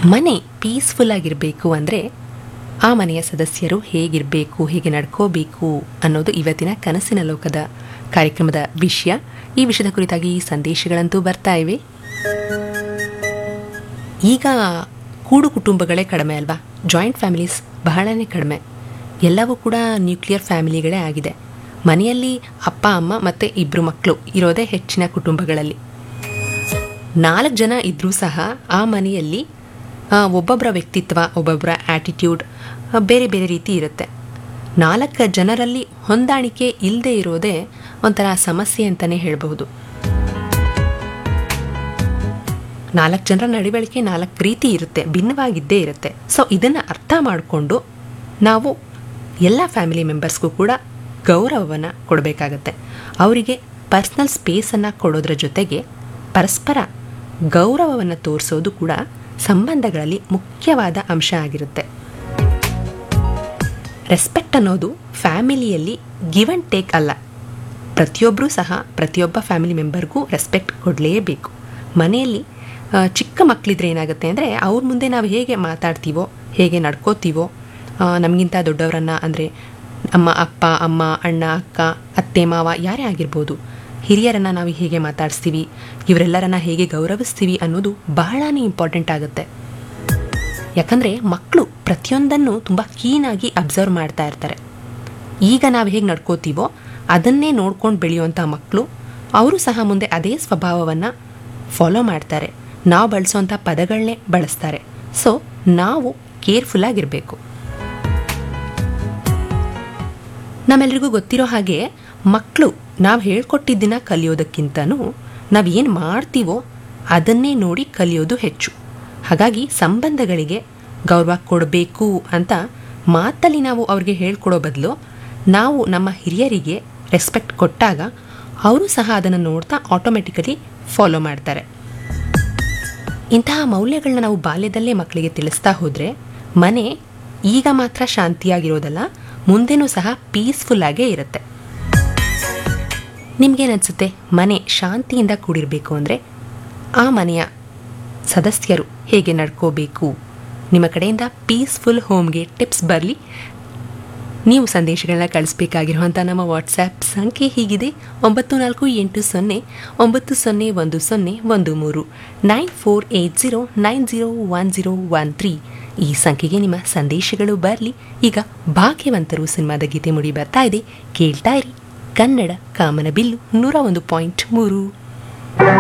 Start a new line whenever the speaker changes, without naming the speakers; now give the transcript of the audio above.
ಮನೆ ಪೀಸ್ಫುಲ್ ಆಗಿರಬೇಕು ಅಂದರೆ ಆ ಮನೆಯ ಸದಸ್ಯರು ಹೇಗಿರಬೇಕು ಹೇಗೆ ನಡ್ಕೋಬೇಕು ಅನ್ನೋದು ಇವತ್ತಿನ ಕನಸಿನ ಲೋಕದ ಕಾರ್ಯಕ್ರಮದ ವಿಷಯ ಈ ವಿಷಯದ ಕುರಿತಾಗಿ ಸಂದೇಶಗಳಂತೂ ಬರ್ತಾ ಇವೆ ಈಗ ಕೂಡು ಕುಟುಂಬಗಳೇ ಕಡಿಮೆ ಅಲ್ವಾ ಜಾಯಿಂಟ್ ಫ್ಯಾಮಿಲೀಸ್ ಬಹಳನೇ ಕಡಿಮೆ ಎಲ್ಲವೂ ಕೂಡ ನ್ಯೂಕ್ಲಿಯರ್ ಫ್ಯಾಮಿಲಿಗಳೇ ಆಗಿದೆ ಮನೆಯಲ್ಲಿ ಅಪ್ಪ ಅಮ್ಮ ಮತ್ತು ಇಬ್ಬರು ಮಕ್ಕಳು ಇರೋದೇ ಹೆಚ್ಚಿನ ಕುಟುಂಬಗಳಲ್ಲಿ ನಾಲ್ಕು ಜನ ಇದ್ದರೂ ಸಹ ಆ ಮನೆಯಲ್ಲಿ ಆ, ಒಬ್ಬೊಬ್ಬರ ವ್ಯಕ್ತಿತ್ವ ಒಬ್ಬೊಬ್ಬರ ಆ್ಯಟಿಟ್ಯೂಡ್ ಬೇರೆ ಬೇರೆ ರೀತಿ ಇರುತ್ತೆ ನಾಲ್ಕು ಜನರಲ್ಲಿ ಹೊಂದಾಣಿಕೆ ಇಲ್ಲದೆ ಇರೋದೇ ಒಂಥರ ಸಮಸ್ಯೆ ಅಂತಲೇ ಹೇಳಬಹುದು ನಾಲ್ಕು ಜನರ ನಡವಳಿಕೆ ನಾಲ್ಕು ರೀತಿ ಇರುತ್ತೆ ಭಿನ್ನವಾಗಿದ್ದೇ ಇರುತ್ತೆ ಸೊ ಇದನ್ನು ಅರ್ಥ ಮಾಡಿಕೊಂಡು ನಾವು ಎಲ್ಲ ಫ್ಯಾಮಿಲಿ ಮೆಂಬರ್ಸ್ಗೂ ಕೂಡ ಗೌರವವನ್ನು ಕೊಡಬೇಕಾಗತ್ತೆ ಅವರಿಗೆ ಪರ್ಸ್ನಲ್ ಸ್ಪೇಸನ್ನು ಕೊಡೋದ್ರ ಜೊತೆಗೆ ಪರಸ್ಪರ ಗೌರವವನ್ನು ತೋರಿಸೋದು ಕೂಡ ಸಂಬಂಧಗಳಲ್ಲಿ ಮುಖ್ಯವಾದ ಅಂಶ ಆಗಿರುತ್ತೆ ರೆಸ್ಪೆಕ್ಟ್ ಅನ್ನೋದು ಫ್ಯಾಮಿಲಿಯಲ್ಲಿ ಗಿವ್ ಆ್ಯಂಡ್ ಟೇಕ್ ಅಲ್ಲ ಪ್ರತಿಯೊಬ್ಬರೂ ಸಹ ಪ್ರತಿಯೊಬ್ಬ ಫ್ಯಾಮಿಲಿ ಮೆಂಬರ್ಗೂ ರೆಸ್ಪೆಕ್ಟ್ ಕೊಡಲೇಬೇಕು ಮನೆಯಲ್ಲಿ ಆ, ಚಿಕ್ಕ ಮಕ್ಕಳಿದ್ರೆ ಏನಾಗುತ್ತೆ ಅಂದರೆ ಅವ್ರ ಮುಂದೆ ನಾವು ಹೇಗೆ ಮಾತಾಡ್ತೀವೋ ಹೇಗೆ ನಡ್ಕೋತೀವೋ ಆ, ನಮಗಿಂತ ದೊಡ್ಡವರನ್ನು ಅಂದರೆ ಅಮ್ಮ ಅಪ್ಪ ಅಮ್ಮ ಅಣ್ಣ ಅಕ್ಕ ಅತ್ತೆ ಮಾವ ಯಾರೇ ಆಗಿರ್ಬೋದು ಹಿರಿಯರನ್ನು ನಾವು ಹೇಗೆ ಮಾತಾಡಿಸ್ತೀವಿ ಇವರೆಲ್ಲರನ್ನ ಹೇಗೆ ಗೌರವಿಸ್ತೀವಿ ಅನ್ನೋದು ಬಹಳನೇ ಇಂಪಾರ್ಟೆಂಟ್ ಆಗುತ್ತೆ ಯಾಕಂದರೆ ಮಕ್ಕಳು ಪ್ರತಿಯೊಂದನ್ನು ತುಂಬ ಕೀನಾಗಿ ಅಬ್ಸರ್ವ್ ಮಾಡ್ತಾ ಇರ್ತಾರೆ ಈಗ ನಾವು ಹೇಗೆ ನಡ್ಕೋತೀವೋ ಅದನ್ನೇ ನೋಡ್ಕೊಂಡು ಬೆಳೆಯುವಂಥ ಮಕ್ಕಳು ಅವರು ಸಹ ಮುಂದೆ ಅದೇ ಸ್ವಭಾವವನ್ನು ಫಾಲೋ ಮಾಡ್ತಾರೆ ನಾವು ಬಳಸುವಂಥ ಪದಗಳನ್ನೇ ಬಳಸ್ತಾರೆ ಸೊ ನಾವು ಕೇರ್ಫುಲ್ಲಾಗಿರಬೇಕು ನಮ್ಮೆಲ್ರಿಗೂ ಗೊತ್ತಿರೋ ಹಾಗೆ ಮಕ್ಕಳು ನಾವು ಹೇಳ್ಕೊಟ್ಟಿದ್ದನ್ನ ಕಲಿಯೋದಕ್ಕಿಂತನೂ ನಾವು ಏನು ಮಾಡ್ತೀವೋ ಅದನ್ನೇ ನೋಡಿ ಕಲಿಯೋದು ಹೆಚ್ಚು ಹಾಗಾಗಿ ಸಂಬಂಧಗಳಿಗೆ ಗೌರವ ಕೊಡಬೇಕು ಅಂತ ಮಾತಲ್ಲಿ ನಾವು ಅವ್ರಿಗೆ ಹೇಳ್ಕೊಡೋ ಬದಲು ನಾವು ನಮ್ಮ ಹಿರಿಯರಿಗೆ ರೆಸ್ಪೆಕ್ಟ್ ಕೊಟ್ಟಾಗ ಅವರು ಸಹ ಅದನ್ನು ನೋಡ್ತಾ ಆಟೋಮೆಟಿಕಲಿ ಫಾಲೋ ಮಾಡ್ತಾರೆ ಇಂತಹ ಮೌಲ್ಯಗಳನ್ನ ನಾವು ಬಾಲ್ಯದಲ್ಲೇ ಮಕ್ಕಳಿಗೆ ತಿಳಿಸ್ತಾ ಹೋದರೆ ಮನೆ ಈಗ ಮಾತ್ರ ಶಾಂತಿಯಾಗಿರೋದಲ್ಲ ಮುಂದೆನೂ ಸಹ ಪೀಸ್ಫುಲ್ ಆಗೇ ಇರುತ್ತೆ ನಿಮ್ಗೇನನ್ಸುತ್ತೆ ಮನೆ ಶಾಂತಿಯಿಂದ ಕೂಡಿರಬೇಕು ಅಂದರೆ ಆ ಮನೆಯ ಸದಸ್ಯರು ಹೇಗೆ ನಡ್ಕೋಬೇಕು ನಿಮ್ಮ ಕಡೆಯಿಂದ ಪೀಸ್ಫುಲ್ ಹೋಮ್ಗೆ ಟಿಪ್ಸ್ ಬರಲಿ ನೀವು ಸಂದೇಶಗಳನ್ನ ಕಳಿಸ್ಬೇಕಾಗಿರುವಂಥ ನಮ್ಮ ವಾಟ್ಸ್ಯಾಪ್ ಸಂಖ್ಯೆ ಹೀಗಿದೆ ಒಂಬತ್ತು ನಾಲ್ಕು ಎಂಟು ಸೊನ್ನೆ ಒಂಬತ್ತು ಸೊನ್ನೆ ಒಂದು ಸೊನ್ನೆ ಒಂದು ಮೂರು nine four eight zero nine zero one zero one three ಈ ಸಂಖ್ಯೆಗೆ ನಿಮ್ಮ ಸಂದೇಶಗಳು ಬರಲಿ ಈಗ ಭಾಗ್ಯವಂತರು ಸಿನಿಮಾದ ಗೀತೆ ಮುಡಿ ಬರ್ತಾ ಇದೆ ಕೇಳ್ತಾ ಇರಿ ಕನ್ನಡ ಕಾಮನ ಬಿಲ್ಲು ನೂರ ಒಂದು ಪಾಯಿಂಟ್ ಮೂರು